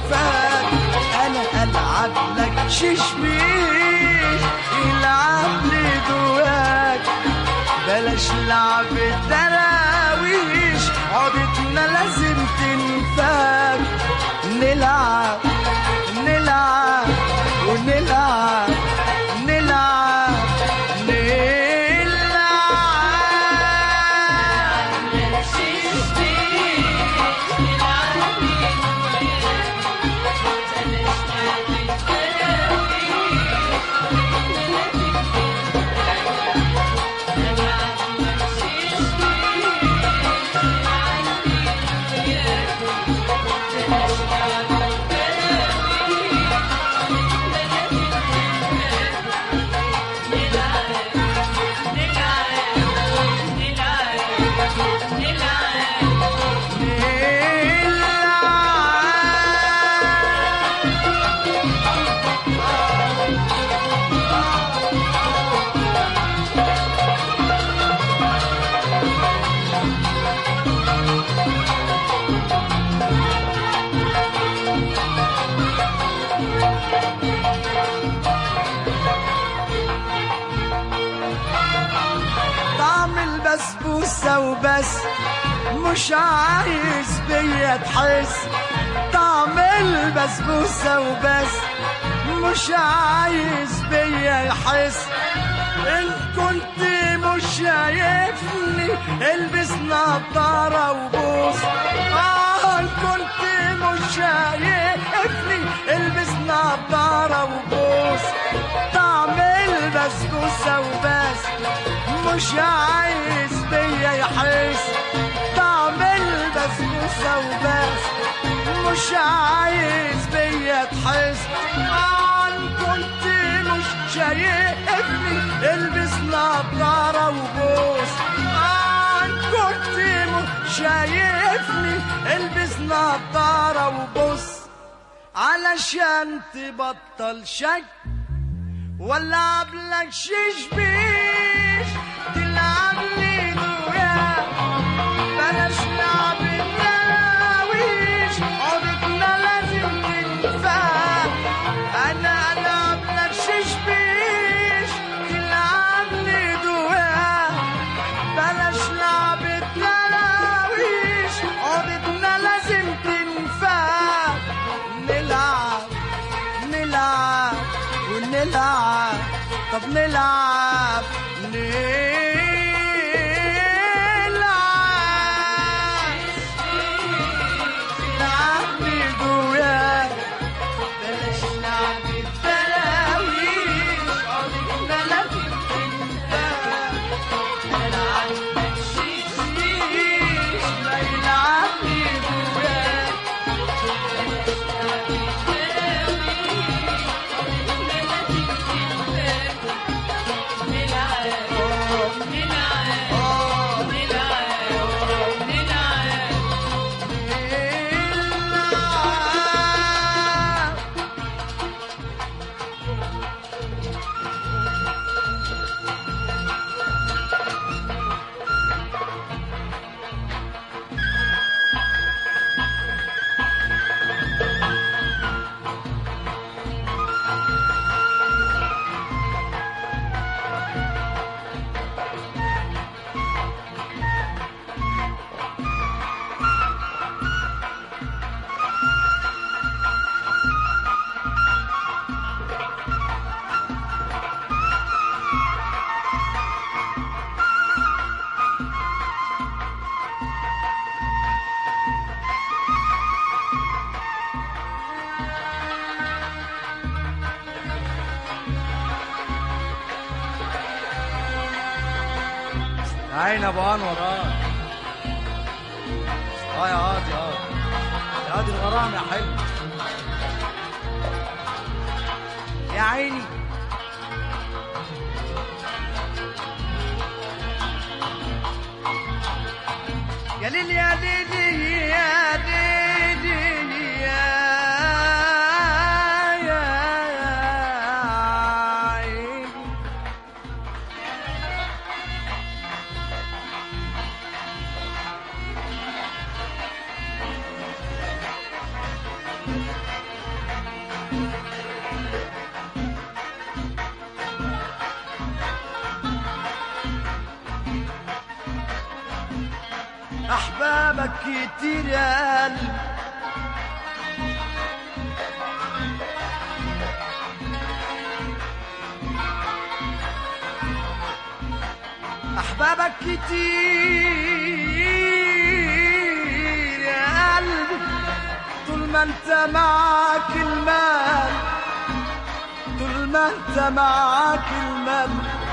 تنفاك انا العب لك ششبيش يلعب لي دواك بلاش لعب الدراويش عودتنا لازم تنفاك نلعب نلعب ونلعب نلعب نلعب طعم البسبوسة وبس مش عايز بيا تحس طعم البسبوسة وبس مش عايز بيا يحس ان كنت مش شايفني البس نظارة وبوس اه ان كنت مش شايفني البس نظارة وبوس طعم البسبوسة وبس مش عايز بيا يحس طعم البسبوسة وبس مش عايز بيا تحس عن كنت مش شايفني البس نظارة وبوس عن كنت مش شايفني البس نظارة وبوس علشان تبطل شك ولا عبلك ششبيش تلعب لي دويا بلاش لعب الدراويش عودتنا لازم تنفع انا العب لك ششبيش تلعب لي دويا بلاش لعب الدراويش عودتنا لازم تنفع نلعب نلعب ونلعب طب نلعب نلعب نلعب بجواك بلاش لعب التراويش عودتنا لازم تنفع نلعب شيش ما يلعب بجواك عين ابو انور اه اه يا قاضي اه يا قاضي الغرام يا حلو يا عيني يا ليل يا ليل يا ليل يا يا عيني احبابك كتير يا قلبي احبابك كتير يا قلبي طول ما انت معاك المال طول ما انت معاك المال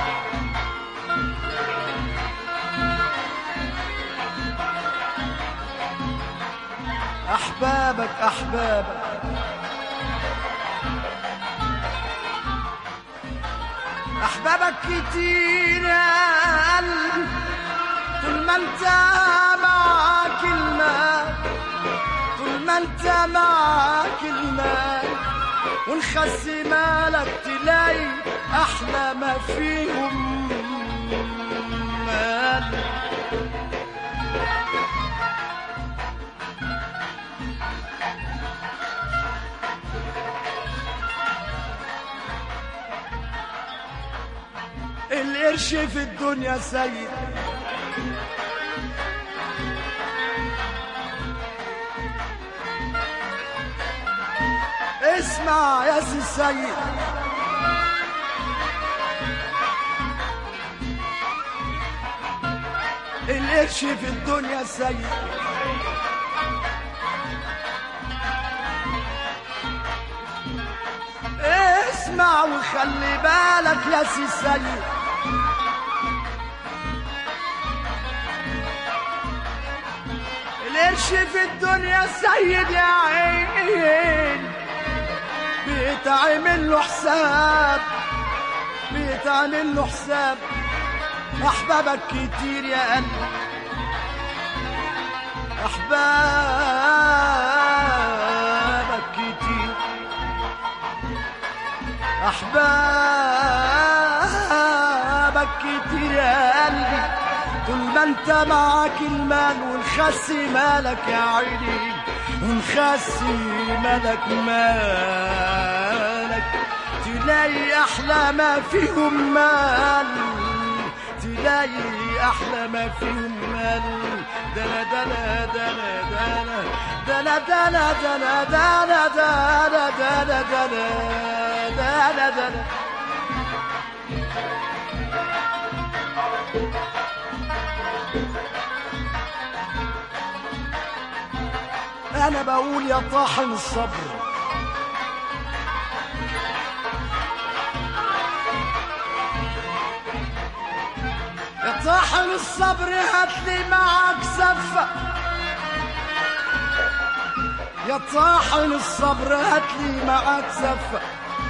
احبابك احبابك احبابك كتير يا قلبي طول ما انت معاك المال طول ما انت معاك المال ونخس مالك تلاقي احلى ما فيهم مال القرش في الدنيا سيد اسمع يا سي السيد القرش في الدنيا سيد اسمع وخلي بالك يا سي السيد القرش في الدنيا سيد يا عين بيتعمل له حساب بيتعمل له حساب احبابك كتير يا قلبي احبابك كتير احبابك كتير يا قلبي طول ما انت معاك المال ونخسي مالك يا عيني ونخسي مالك مالك تلاقي احلى ما فيهم مال تلاقي احلى ما فيهم مال دنا دنا دنا دنا دنا دنا دنا دنا دنا دنا دنا دنا دنا انا بقول يا طاحن الصبر يا طاحن الصبر هاتلي معك سفة يا طاحن الصبر هاتلي معك سفة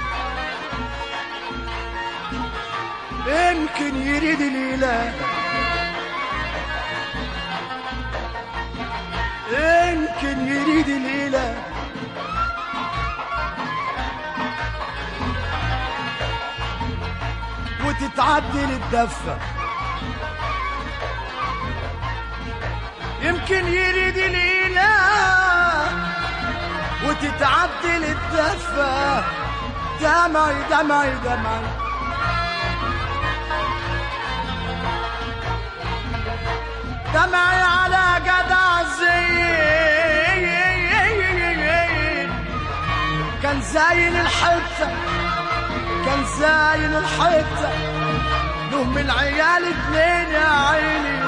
يمكن يريد الإله يمكن يريد الإله وتتعدل الدفة يمكن يريد الإله وتتعدل الدفة دمعي دمعي دمعي دمعي على جدع زين كان زاين الحتة كان زاين الحتة له من العيال اتنين يا عيني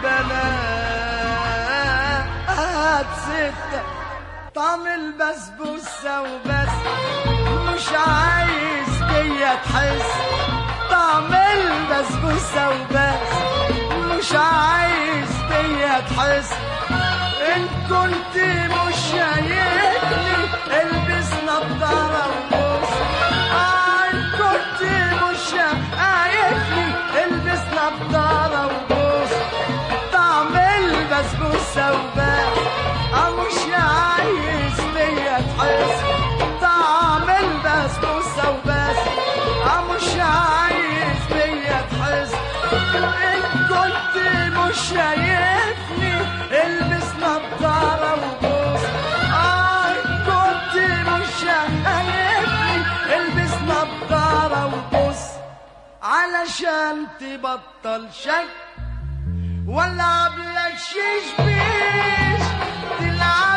والبنات ستة طعم البسبوسة وبس مش عايز بيا تحس طعم البسبوسة وبس مش عايز بيا تحس ان كنت مش شايفني البس نضارة وبص آه ان كنت مش شايفني البس نضارة وبص طعم البسبوسة وبس آه مش عايز بيا تحس طعم البسبوسة وبس آه مش عايز بيا تحس ان كنت مش شايفني البس نضارة وبص آه ان كنت مش شايفني البس نضارة وبص علشان تبطل شك ولا عبلك شيش بيش تلعب